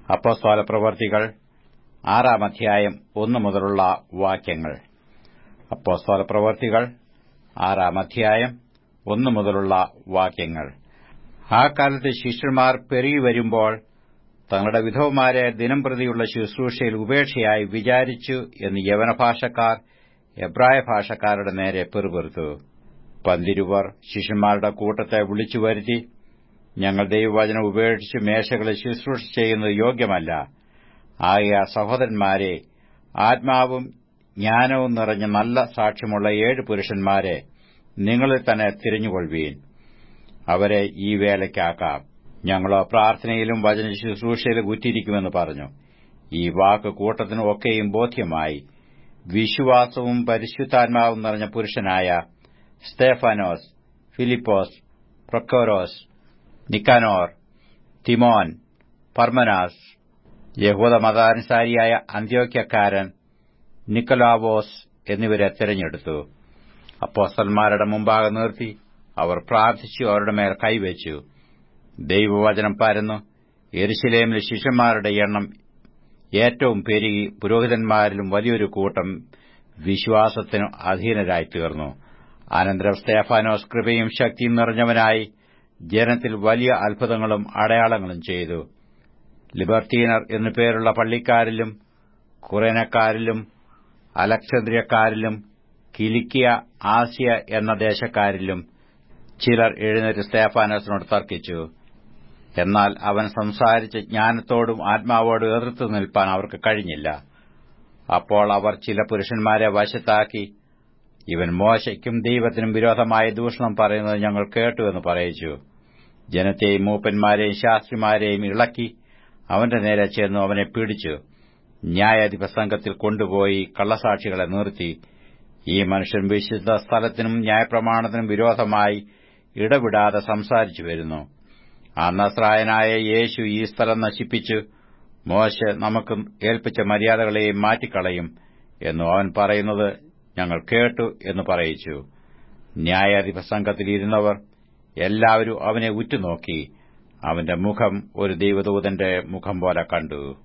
അപ്പോസ്തോല പ്രവർത്തികൾ ആറാം അധ്യായം ഒന്നു മുതലുള്ള വാക്യങ്ങൾ അപ്പോസ്തോല പ്രവർത്തികൾ ആറാം അധ്യായം ഒന്നു മുതലുള്ള വാക്യങ്ങൾ ആ കാലത്ത് ശിഷ്യന്മാർ പെരുകി വരുമ്പോൾ തങ്ങളുടെ വിധവമാരെ ദിനംപ്രതിയുള്ള ശുശ്രൂഷയിൽ ഉപേക്ഷയായി വിചാരിച്ചു എന്ന് യവനഭാഷക്കാർ എബ്രായ ഭാഷക്കാരുടെ നേരെ പെറുപെറുത്തു പന്തിരുവർ ശിഷ്യന്മാരുടെ കൂട്ടത്തെ വിളിച്ചു വരുത്തി ഞങ്ങൾ ദൈവവചനം ഉപേക്ഷിച്ച് മേശകളിൽ ശുശ്രൂഷ ചെയ്യുന്നത് യോഗ്യമല്ല ആയ സഹോദരന്മാരെ ആത്മാവും ജ്ഞാനവും നിറഞ്ഞ നല്ല സാക്ഷ്യമുള്ള ഏഴ് പുരുഷന്മാരെ നിങ്ങളിൽ തന്നെ തിരഞ്ഞുകൊള്ളുവീൻ അവരെ ഈ വേലയ്ക്കാക്കാം ഞങ്ങളോ പ്രാർത്ഥനയിലും വചന ശുശ്രൂഷയിലും ഉറ്റിരിക്കുമെന്ന് പറഞ്ഞു ഈ വാക്ക് കൂട്ടത്തിനു ഒക്കെയും ബോധ്യമായി വിശ്വാസവും പരിശുദ്ധാത്മാവും നിറഞ്ഞ പുരുഷനായ സ്തേഫാനോസ് ഫിലിപ്പോസ് പ്രൊക്കോരോസ് നിക്കാനോർ തിമോൻ പർമനാസ് യഹൂദ മതാനുസാരിയായ അന്ത്യോക്യക്കാരൻ നിക്കലാവോസ് എന്നിവരെ തിരഞ്ഞെടുത്തു അപ്പോസ്റ്റന്മാരുടെ മുമ്പാകെ നിർത്തി അവർ പ്രാർത്ഥിച്ചു അവരുടെ മേൽ കൈവച്ചു ദൈവവചനം പരന്നു എരുശലേമിലെ ശിഷ്യന്മാരുടെ എണ്ണം ഏറ്റവും പെരുകി പുരോഹിതന്മാരിലും വലിയൊരു കൂട്ടം വിശ്വാസത്തിനു അധീനരായി തീർന്നു അനന്തരം സ്തേഫാനോസ് കൃപയും ശക്തിയും നിറഞ്ഞവനായി ജനത്തിൽ വലിയ അത്ഭുതങ്ങളും അടയാളങ്ങളും ചെയ്തു ലിബർട്ടീനർ എന്നു പേരുള്ള പള്ളിക്കാരിലും കുറേനക്കാരിലും അലക്സന്ദ്രിയക്കാരിലും കിലിക്കിയ ആസിയ എന്ന ദേശക്കാരിലും ചിലർ എഴുന്നേറ്റ് സ്തേഫാനോസിനോട് തർക്കിച്ചു എന്നാൽ അവൻ സംസാരിച്ച ജ്ഞാനത്തോടും ആത്മാവോടും എതിർത്തു നിൽപ്പാൻ അവർക്ക് കഴിഞ്ഞില്ല അപ്പോൾ അവർ ചില പുരുഷന്മാരെ വശത്താക്കി ഇവൻ മോശയ്ക്കും ദൈവത്തിനും വിരോധമായ ദൂഷണം പറയുന്നത് ഞങ്ങൾ കേട്ടുവെന്ന് പറയിച്ചു ജനത്തെയും മൂപ്പന്മാരെയും ശാസ്ത്രിമാരെയും ഇളക്കി അവന്റെ നേരെ ചെന്നു അവനെ പിടിച്ചു ന്യായാധിപ സംഘത്തിൽ കൊണ്ടുപോയി കള്ളസാക്ഷികളെ നിർത്തി ഈ മനുഷ്യൻ വിശുദ്ധ സ്ഥലത്തിനും ന്യായപ്രമാണത്തിനും വിരോധമായി ഇടവിടാതെ സംസാരിച്ചു വരുന്നു ആ നസ്രായനായ യേശു ഈ സ്ഥലം നശിപ്പിച്ചു മോശ നമുക്ക് ഏൽപ്പിച്ച മര്യാദകളെയും മാറ്റിക്കളയും എന്നു അവൻ പറയുന്നത് ഞങ്ങൾ കേട്ടു എന്ന് പറയിച്ചു ന്യായാധിപ സംഘത്തിൽ ഇരുന്നവർ എല്ലാവരും അവനെ ഉറ്റുനോക്കി അവന്റെ മുഖം ഒരു ദൈവദൂതന്റെ മുഖം പോലെ കണ്ടു